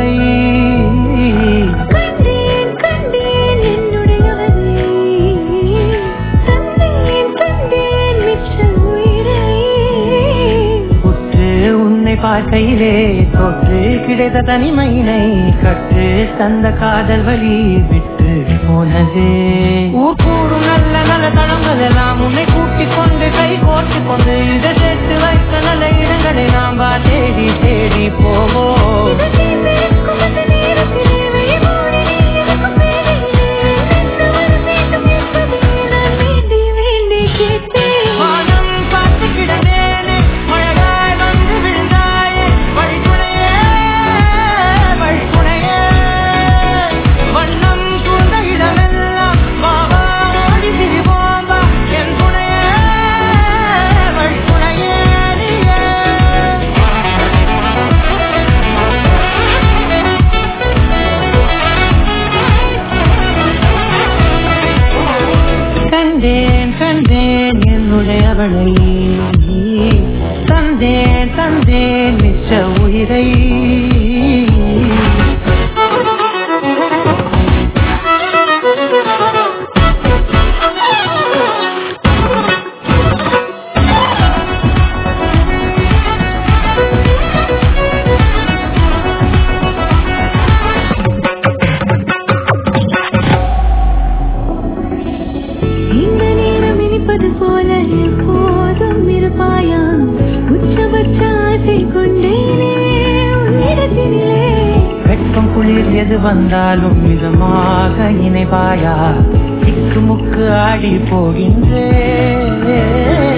உயிரை கண்டேன் கண்டேன் என்னுடையவனை தந்தேன் தந்தேன் மிச்ச உயிரை உற்று உன்னை பார்க்கையிலே தொற்று கிடைத்த தனிமையினை கற்று தந்த காதல் வழி விட்டு போனதே ஊர் கூறும் நல்ல நல்ல தளங்கள் எல்லாம் உன்னை கூட்டிக் கொண்டு கை கோர்த்து கொண்டு இதை சேர்த்து வைத்த நல்ல இடங்களை நாம் வா தேடி தேடி போவோம் இதனை மேற்கும் அந்த நேரத்திலே வைமோடி நீ இருக்கும் வேளையிலே என்னவரை வேண்டும் என்பதை நான் வேண்டி வேண்டி கேட்டேன் வானம் பார்த்து கிடந்தேனே மழையாய் வந்து விழுந்தாயே வழித்துணையே வழித்துணையே வண்ணம் சூழ்ந்த இடமெல்லாம் வாவா ஓடி திரிவோம் வா என் துணையே வழித்துணையே நீயே கண்டேன் கண்டேன் என்னுடையவளை தந்தேன் தந்தேன் மிச்ச உயிரை இந்த நேரம் இனிப்பது போல எப்போதும் இருப்பாயா உச்சபட்ச ஆசை கொண்டேனே உன்னிடத்தினிலே வெட்கம் குளிர் எது வந்தாலும் மிதமாக இணைவாயா திக்கு முக்கு ஆடி போகின்றே